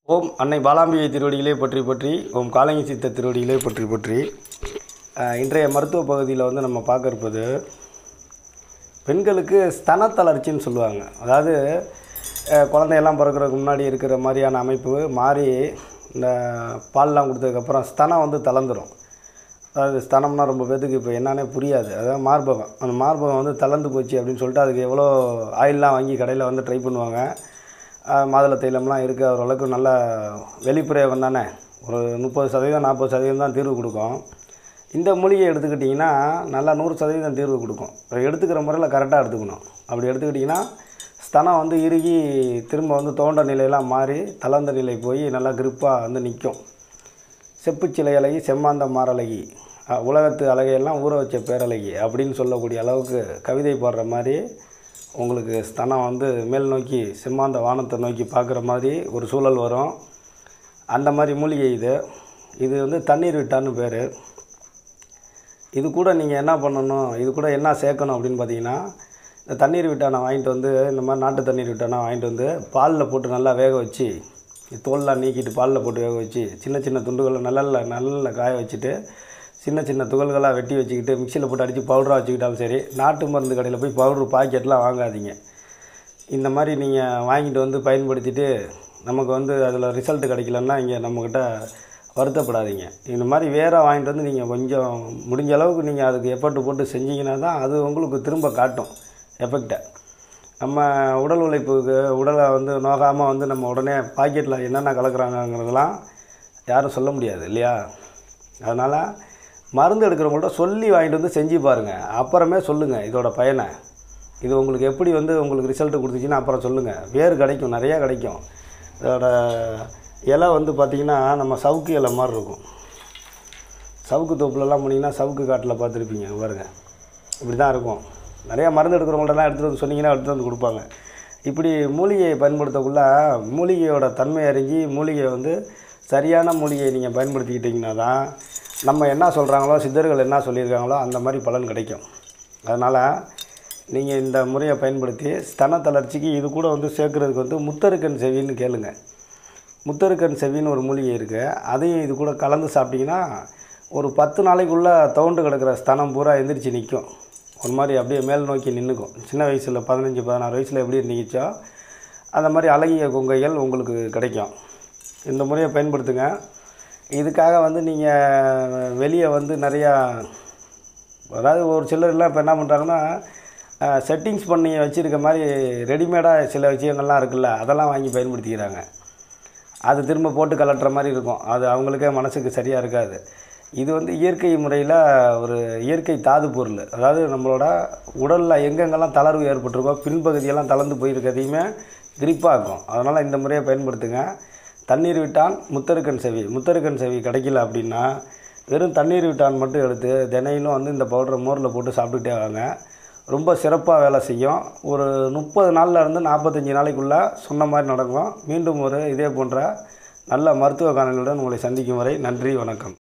ஓம் அன்னை பாலாம்பிகை திருவடிகளே பற்றி பற்றி ஓம் காலங்கி சித்த திருவடிகளே பற்றி பற்றி அஹ், இன்றைய மருத்துவ பகுதியில் வந்து நம்ம பார்க்க இருப்பது பெண்களுக்கு ஸ்தன தளர்ச்சின்னு சொல்லுவாங்க அதாவது அஹ், குழந்தையெல்லாம் பிறக்கிறதுக்கு முன்னாடி இருக்கிற மாதிரியான அமைப்பு மாறி இந்த பால்லாம் கொடுத்ததுக்கப்புறம் ஸ்தனம் வந்து தளர்ந்துரும் அதாவது ஸ்தனம்னா ரொம்ப பேத்துக்கு இப்போ என்னன்னே புரியாது அதாவது மார்பகம் அந்த மார்பகம் வந்து தளர்ந்து போச்சு அப்படின்னு சொல்லிட்டு அதுக்கு எவ்வளோ ஆயிலெலாம் வாங்கி கடையில் வந்து ட்ரை பண்ணுவாங்க அஹ் மாதுளை தைலம்லாம் இருக்குது ஓரளவுக்கு நல்ல வெளிப்பிரயோகம் தானே ஒரு முப்பது சதவீதம் நாற்பது சதவீதம் தான் தீர்வு கொடுக்கும் இந்த மூலிகை எடுத்துக்கிட்டிங்கன்னா நல்லா நூறு சதவீதம் தீர்வு கொடுக்கும் அதை எடுத்துக்கிற முறையில் கரெக்டாக எடுத்துக்கணும் அப்படி எடுத்துக்கிட்டிங்கன்னா ஸ்தனம் வந்து இறுகி திரும்ப வந்து தோண்ட நிலையெல்லாம் மாறி தளர்ந்த நிலை போய் நல்லா கிரிப்பாக வந்து நிற்கும் செப்புச்சிலை அழகி செம்மாந்த மாரழகி அஹ், உலகத்து அழகையெல்லாம் ஊற வச்ச பேரழகி அப்படின்னு சொல்லக்கூடிய அளவுக்கு கவிதை பாடுற மாதிரி உங்களுக்கு ஸ்தனம் வந்து மேல் நோக்கி செம்மாந்த வானத்தை நோக்கி பார்க்குற மாதிரி ஒரு சூழல் வரும் அந்த மாதிரி மூலிகை இது இது வந்து தண்ணீர் விட்டான்னு பேர் இது கூட நீங்கள் என்ன பண்ணணும் இது கூட என்ன சேர்க்கணும் அப்படின்னு பார்த்தீங்கன்னா இந்த தண்ணீர் விட்டானை வாங்கிட்டு வந்து இந்த மாதிரி நாட்டு தண்ணீர் விட்டானை வாங்கிட்டு வந்து பாலில் போட்டு நல்லா வேக வச்சு தோல்லாம் நீக்கிட்டு பாலில் போட்டு வேக வச்சு சின்ன சின்ன துண்டுகளை நல்ல நல்ல காய வச்சுட்டு சின்ன சின்ன துகள்களாக வெட்டி வச்சுக்கிட்டு மிக்சியில் போட்டு அடித்து பவுடராக வச்சுக்கிட்டாலும் சரி நாட்டு மருந்து கடையில் போய் பவுட்ரு பாக்கெட்லாம் வாங்காதீங்க இந்த மாதிரி நீங்கள் வாங்கிட்டு வந்து பயன்படுத்திட்டு நமக்கு வந்து அதில் ரிசல்ட் கிடைக்கலன்னா இங்கே நம்மக்கிட்ட வருத்தப்படாதீங்க இந்த மாதிரி வேற வாங்கிட்டு வந்து நீங்கள் கொஞ்சம் முடிஞ்ச அளவுக்கு நீங்கள் அதுக்கு எஃபர்ட் போட்டு செஞ்சீங்கன்னா தான் அது உங்களுக்கு திரும்ப காட்டும் எஃபெக்டை நம்ம உடல் உழைப்புக்கு உடலை வந்து நோகாமல் வந்து நம்ம உடனே பாக்கெட்டில் என்னென்ன கலக்குறாங்கங்கிறதெல்லாம் யாரும் சொல்ல முடியாது இல்லையா அதனால் மருந்து எடுக்கிறவங்கள்ட்ட சொல்லி வாங்கிட்டு வந்து செஞ்சு பாருங்கள் அப்புறமே சொல்லுங்கள் இதோட பயனை இது உங்களுக்கு எப்படி வந்து உங்களுக்கு ரிசல்ட் கொடுத்துச்சின்னா அப்புறம் சொல்லுங்கள் வேர் கிடைக்கும் நிறையா கிடைக்கும் இதோட இலை வந்து பார்த்திங்கன்னா நம்ம சவுக்கு இலை மாதிரி இருக்கும் சவுக்கு தோப்புலலாம் போனீங்கன்னா சவுக்கு காட்டில் பார்த்துருப்பீங்க பாருங்க இப்படி தான் இருக்கும் நிறையா மருந்து எடுக்கிறவங்கள்ட்டலாம் எடுத்துகிட்டு வந்து சொன்னீங்கன்னா எடுத்துகிட்டு வந்து கொடுப்பாங்க இப்படி மூலிகையை பயன்படுத்தக்குள்ள மூலிகையோட தன்மை அறிஞ்சு மூலிகையை வந்து சரியான மூலிகையை நீங்கள் பயன்படுத்திக்கிட்டிங்கன்னா தான் நம்ம என்ன சொல்கிறாங்களோ சித்தர்கள் என்ன சொல்லியிருக்காங்களோ அந்த மாதிரி பலன் கிடைக்கும் அதனால் நீங்கள் இந்த முறையை பயன்படுத்தி ஸ்தன தளர்ச்சிக்கு இது கூட வந்து சேர்க்குறதுக்கு வந்து முத்தருக்கன் செவின்னு கேளுங்க முத்தருக்கன் செவின்னு ஒரு மூலிகை இருக்குது அதையும் இது கூட கலந்து சாப்பிட்டிங்கன்னா ஒரு பத்து நாளைக்குள்ளே தவுண்டு கிடக்கிற ஸ்தனம் பூரா எந்திரிச்சு நிற்கும் ஒரு மாதிரி அப்படியே மேல் நோக்கி நின்றுக்கும் சின்ன வயசில் பதினஞ்சு பதினாறு வயசில் எப்படி நிற்கிச்சோ அந்த மாதிரி அழகிய கொங்கைகள் உங்களுக்கு கிடைக்கும் இந்த முறையை பயன்படுத்துங்க இதுக்காக வந்து நீங்கள் வெளியே வந்து நிறையா அதாவது ஒரு சிலர்லாம் இப்போ என்ன பண்ணுறாங்கன்னா செட்டிங்ஸ் பண்ணி வச்சுருக்க மாதிரி ரெடிமேடாக சில விஷயங்கள்லாம் இருக்குல்ல அதெல்லாம் வாங்கி பயன்படுத்திக்கிறாங்க அது திரும்ப போட்டு கலட்டுற மாதிரி இருக்கும் அது அவங்களுக்கே மனசுக்கு சரியாக இருக்காது இது வந்து இயற்கை முறையில் ஒரு இயற்கை தாது பொருள் அதாவது நம்மளோட உடலில் எங்கெங்கெல்லாம் தளர்வு ஏற்பட்டிருக்கோ பின்பகுதியெல்லாம் தளர்ந்து போயிருக்கிறதையுமே கிரிப்பாக்கும் அதனால் இந்த முறையை பயன்படுத்துங்க தண்ணீர் விட்டான் முத்தருக்கன் செவி முத்தருக்கன் செவி கிடைக்கல அப்படின்னா வெறும் தண்ணீர் விட்டான் மட்டும் எடுத்து தினையிலும் வந்து இந்த பவுடரை மோரில் போட்டு சாப்பிட்டுட்டே வாங்க ரொம்ப சிறப்பாக வேலை செய்யும் ஒரு முப்பது நாளில் இருந்து நாற்பத்தஞ்சு நாளைக்குள்ளே சொன்ன மாதிரி நடக்கும் மீண்டும் ஒரு இதே போன்ற நல்ல மருத்துவ காணொலியுடன் உங்களை சந்திக்கும் வரை நன்றி வணக்கம்